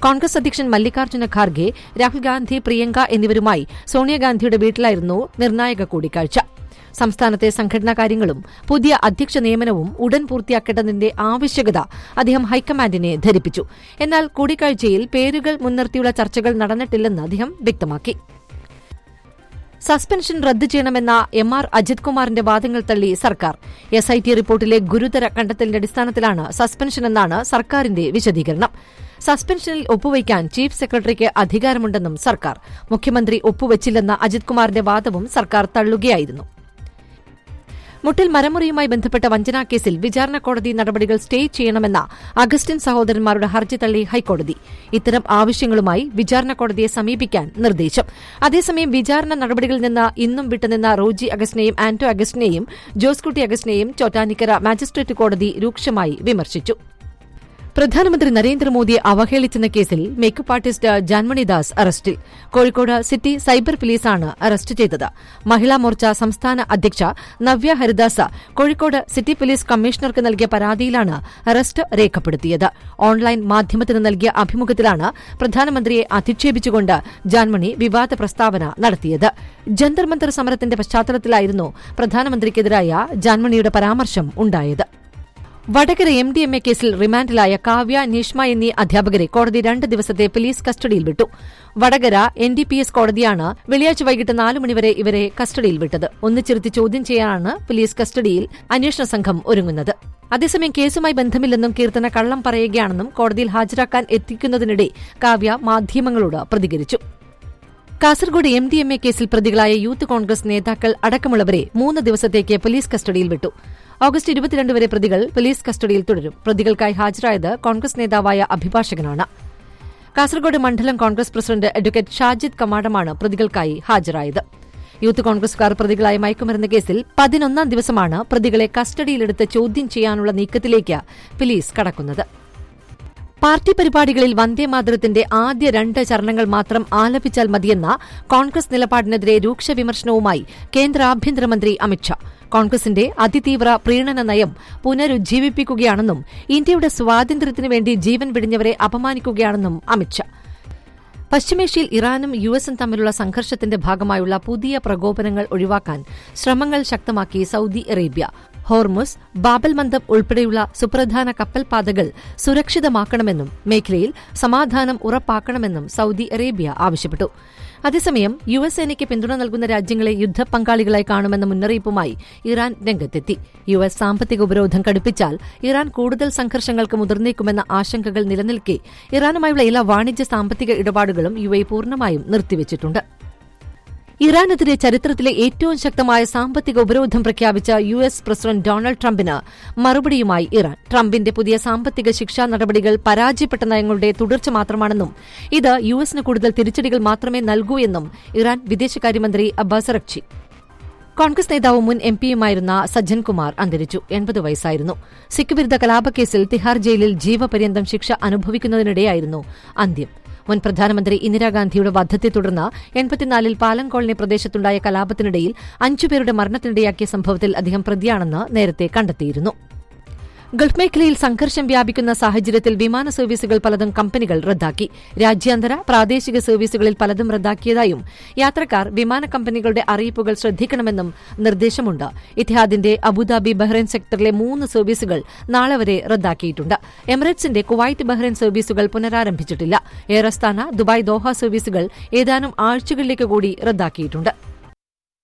കോൺഗ്രസ് അധ്യക്ഷൻ മല്ലികാർജ്ജുന ഖാർഗെ രാഹുൽ ഗാന്ധി പ്രിയങ്ക എന്നിവരുമായി സോണിയാഗാന്ധിയുടെ വീട്ടിലായിരുന്നു നിർണായക കൂടിക്കാഴ്ച സംസ്ഥാനത്തെ സംഘടനാ കാര്യങ്ങളും പുതിയ അധ്യക്ഷ നിയമനവും ഉടൻ പൂർത്തിയാക്കേണ്ടതിന്റെ ആവശ്യകത അദ്ദേഹം ഹൈക്കമാൻഡിനെ ധരിപ്പിച്ചു എന്നാൽ കൂടിക്കാഴ്ചയിൽ പേരുകൾ മുൻനിർത്തിയുള്ള ചർച്ചകൾ നടന്നിട്ടില്ലെന്ന് അദ്ദേഹം വ്യക്തമാക്കി സസ്പെൻഷൻ റദ്ദു ചെയ്യണമെന്ന എം ആർ അജിത് കുമാറിന്റെ വാദങ്ങൾ തള്ളി സർക്കാർ എസ് ഐ ടി റിപ്പോർട്ടിലെ ഗുരുതര കണ്ടെത്തലിന്റെ അടിസ്ഥാനത്തിലാണ് സസ്പെൻഷനെന്നാണ് സർക്കാരിന്റെ വിശദീകരണം സസ്പെൻഷനിൽ ഒപ്പുവയ്ക്കാൻ ചീഫ് സെക്രട്ടറിക്ക് അധികാരമുണ്ടെന്നും സർക്കാർ മുഖ്യമന്ത്രി ഒപ്പുവച്ചില്ലെന്ന അജിത് കുമാറിന്റെ വാദവും സർക്കാർ തള്ളുകയായിരുന്നു മുട്ടിൽ മരമുറിയുമായി ബന്ധപ്പെട്ട വഞ്ചനാ കേസിൽ വിചാരണ കോടതി നടപടികൾ സ്റ്റേ ചെയ്യണമെന്ന അഗസ്റ്റിൻ സഹോദരന്മാരുടെ ഹർജി തള്ളി ഹൈക്കോടതി ഇത്തരം ആവശ്യങ്ങളുമായി വിചാരണ കോടതിയെ സമീപിക്കാൻ നിർദ്ദേശം അതേസമയം വിചാരണ നടപടികളിൽ നിന്ന് ഇന്നും വിട്ടുനിന്ന റോജി അഗസ്റ്റിനെയും ആന്റോ അഗസ്റ്റിനെയും ജോസ്കുട്ടി അഗസ്റ്റിനെയും ചോറ്റാനിക്കര മാജിസ്ട്രേറ്റ് കോടതി രൂക്ഷമായി വിമർശിച്ചു പ്രധാനമന്ത്രി നരേന്ദ്രമോദിയെ അവഹേളിച്ചെന്ന കേസിൽ മേക്കപ്പ് ആർട്ടിസ്റ്റ് ജാൻമണി ദാസ് അറസ്റ്റിൽ കോഴിക്കോട് സിറ്റി സൈബർ പോലീസാണ് അറസ്റ്റ് ചെയ്തത് മഹിളാ മോർച്ച സംസ്ഥാന അധ്യക്ഷ നവ്യ ഹരിദാസ് കോഴിക്കോട് സിറ്റി പോലീസ് കമ്മീഷണർക്ക് നൽകിയ പരാതിയിലാണ് അറസ്റ്റ് രേഖപ്പെടുത്തിയത് ഓൺലൈൻ മാധ്യമത്തിന് നൽകിയ അഭിമുഖത്തിലാണ് പ്രധാനമന്ത്രിയെ അധിക്ഷേപിച്ചുകൊണ്ട് ജാൻമണി വിവാദ പ്രസ്താവന നടത്തിയത് ജന്തർ മന്തർ സമരത്തിന്റെ പശ്ചാത്തലത്തിലായിരുന്നു പ്രധാനമന്ത്രിക്കെതിരായ ജാൻമണിയുടെ പരാമർശം ഉണ്ടായത് Vadakara M D M A കേസിൽ റിമാൻഡിലായ കാവ്യ നിഷ്മ എന്നീ അധ്യാപകരെ കോടതി രണ്ട് ദിവസത്തെ പോലീസ് കസ്റ്റഡിയിൽ വിട്ടു Vadakara N D P S കോടതിയാണ് വെള്ളിയാഴ്ച വൈകിട്ട് നാല് മണിവരെ ഇവരെ കസ്റ്റഡിയിൽ വിട്ടത് ഒന്നിച്ചിരുത്തി ചോദ്യം ചെയ്യാനാണ് പോലീസ് കസ്റ്റഡിയിൽ അന്വേഷണ സംഘം ഒരുങ്ങുന്നത് അതേസമയം കേസുമായി ബന്ധമില്ലെന്നും കീർത്തന കള്ളം പറയുകയാണെന്നും കോടതിയിൽ ഹാജരാക്കാൻ എത്തിക്കുന്നതിനിടെ കാവ്യ മാധ്യമങ്ങളോട് പ്രതികരിച്ചു Kasaragod M D M A കേസിൽ പ്രതികളായ യൂത്ത് കോൺഗ്രസ് നേതാക്കൾ അടക്കമുള്ളവരെ മൂന്ന് ദിവസത്തേക്ക് പോലീസ് കസ്റ്റഡിയിൽ വിട്ടു ഓഗസ്റ്റ് ഇരുപത്തിരണ്ട് വരെ പ്രതികൾ പോലീസ് കസ്റ്റഡിയിൽ തുടരും പ്രതികൾക്കായി ഹാജരായത് കോൺഗ്രസ് നേതാവായ അഭിഭാഷകനാണ് കാസർഗോഡ് മണ്ഡലം കോൺഗ്രസ് പ്രസിഡന്റ് അഡ്വക്കേറ്റ് ഷാജിദ് കമാഡമാണ് പ്രതികൾക്കായി ഹാജരായത് യൂത്ത് കോൺഗ്രസുകാർ പ്രതികളായ മയക്കുമരുന്ന് കേസിൽ പതിനൊന്നാം ദിവസമാണ് പ്രതികളെ കസ്റ്റഡിയിലെടുത്ത് ചോദ്യം ചെയ്യാനുള്ള നീക്കത്തിലേക്ക് പോലീസ് കടക്കുന്നത് പാർട്ടി പരിപാടികളിൽ വന്ദേമാതരത്തിന്റെ ആദ്യ രണ്ട് ചരണങ്ങൾ മാത്രം ആലപിച്ചാൽ മതിയെന്ന കോൺഗ്രസ് നിലപാടിനെതിരെ രൂക്ഷ വിമർശനവുമായി കേന്ദ്ര ആഭ്യന്തരമന്ത്രി അമിത്ഷാ കോൺഗ്രസിന്റെ അതിതീവ്ര പ്രീണന നയം പുനരുജ്ജീവിപ്പിക്കുകയാണെന്നും ഇന്ത്യയുടെ സ്വാതന്ത്ര്യത്തിനു വേണ്ടി ജീവൻ വെടിഞ്ഞവരെ അപമാനിക്കുകയാണെന്നും അമിത്ഷാ പശ്ചിമേഷ്യയിൽ ഇറാനും യു എസും തമ്മിലുള്ള സംഘർഷത്തിന്റെ ഭാഗമായുള്ള പുതിയ പ്രകോപനങ്ങൾ ഒഴിവാക്കാൻ ശ്രമങ്ങൾ ശക്തമാക്കി Saudi Arabia Hormuz Bab el Mandeb ഉൾപ്പെടെയുള്ള സുപ്രധാന കപ്പൽപാതകൾ സുരക്ഷിതമാക്കണമെന്നും മേഖലയിൽ സമാധാനം ഉറപ്പാക്കണമെന്നും സൌദി അറേബ്യ ആവശ്യപ്പെട്ടു അതേസമയം യു എസ് സേനയ്ക്ക് പിന്തുണ നൽകുന്ന രാജ്യങ്ങളെ യുദ്ധ പങ്കാളികളായി കാണുമെന്ന മുന്നറിയിപ്പുമായി ഇറാൻ രംഗത്തെത്തി യു എസ് സാമ്പത്തിക ഉപരോധം കടുപ്പിച്ചാൽ ഇറാൻ കൂടുതൽ സംഘർഷങ്ങൾക്ക് മുതിർന്നേക്കുമെന്ന ആശങ്കകൾ നിലനിൽക്കെ ഇറാനുമായുള്ള എല്ലാ വാണിജ്യ സാമ്പത്തിക ഇടപാടുകളും യു എ പൂർണ്ണമായും നിർത്തിവച്ചിട്ടുണ്ട് ഇറാനെതിരെ ചരിത്രത്തിലെ ഏറ്റവും ശക്തമായ സാമ്പത്തിക ഉപരോധം പ്രഖ്യാപിച്ച യു എസ് പ്രസിഡന്റ് ഡൊണാൾഡ് ട്രംപിന് മറുപടിയുമായി ഇറാൻ ട്രംപിന്റെ പുതിയ സാമ്പത്തിക ശിക്ഷാ നടപടികൾ പരാജയപ്പെട്ട നയങ്ങളുടെ തുടർച്ച മാത്രമാണെന്നും ഇത് യു എസിന് കൂടുതൽ തിരിച്ചടികൾ മാത്രമേ നൽകൂ എന്നും ഇറാൻ വിദേശകാര്യമന്ത്രി അബ്ബാസ് അറക്ചി കോൺഗ്രസ് നേതാവും മുൻ എം പിയുമായിരുന്ന സജ്ജൻ കുമാർ അന്തരിച്ചു എൺപത് വയസ്സായിരുന്നു സിഖ് വിരുദ്ധ കലാപക്കേസിൽ തിഹാർ ജയിലിൽ ജീവപര്യന്തം ശിക്ഷ അനുഭവിക്കുന്നതിനിടെയായിരുന്നു അന്ത്യം മുൻ പ്രധാനമന്ത്രി ഇന്ദിരാഗാന്ധിയുടെ വധത്തെ തുടർന്ന് എൺപത്തിനാലിൽ പാലം കോളനി പ്രദേശത്തുണ്ടായ കലാപത്തിനിടയിൽ അഞ്ചുപേരുടെ മരണത്തിനിടയാക്കിയ സംഭവത്തിൽ അദ്ദേഹം പ്രതിയാണെന്ന് നേരത്തെ കണ്ടെത്തിയിരുന്നു ഗൾഫ് മേഖലയിൽ സംഘർഷം വ്യാപിക്കുന്ന സാഹചര്യത്തിൽ വിമാന സർവീസുകൾ പലതും കമ്പനികൾ റദ്ദാക്കി രാജ്യാന്തര പ്രാദേശിക സർവീസുകളിൽ പലതും റദ്ദാക്കിയതായും യാത്രക്കാർ വിമാന കമ്പനികളുടെ അറിയിപ്പുകൾ ശ്രദ്ധിക്കണമെന്നും നിർദ്ദേശമുണ്ട് ഇത്തിഹാദിന്റെ അബുദാബി ബഹ്റൈൻ സെക്ടറിലെ മൂന്ന് സർവീസുകൾ നാളെ വരെ റദ്ദാക്കിയിട്ടുണ്ട് എമിറേറ്റ്സിന്റെ കുവൈറ്റ് ബഹ്റൈൻ സർവീസുകൾ പുനരാരംഭിച്ചിട്ടില്ല എയർ അസ്താന ദുബായ് ദോഹ സർവീസുകൾ ഏതാനും ആഴ്ചകളിലേക്ക് കൂടി റദ്ദാക്കിയിട്ടുണ്ട്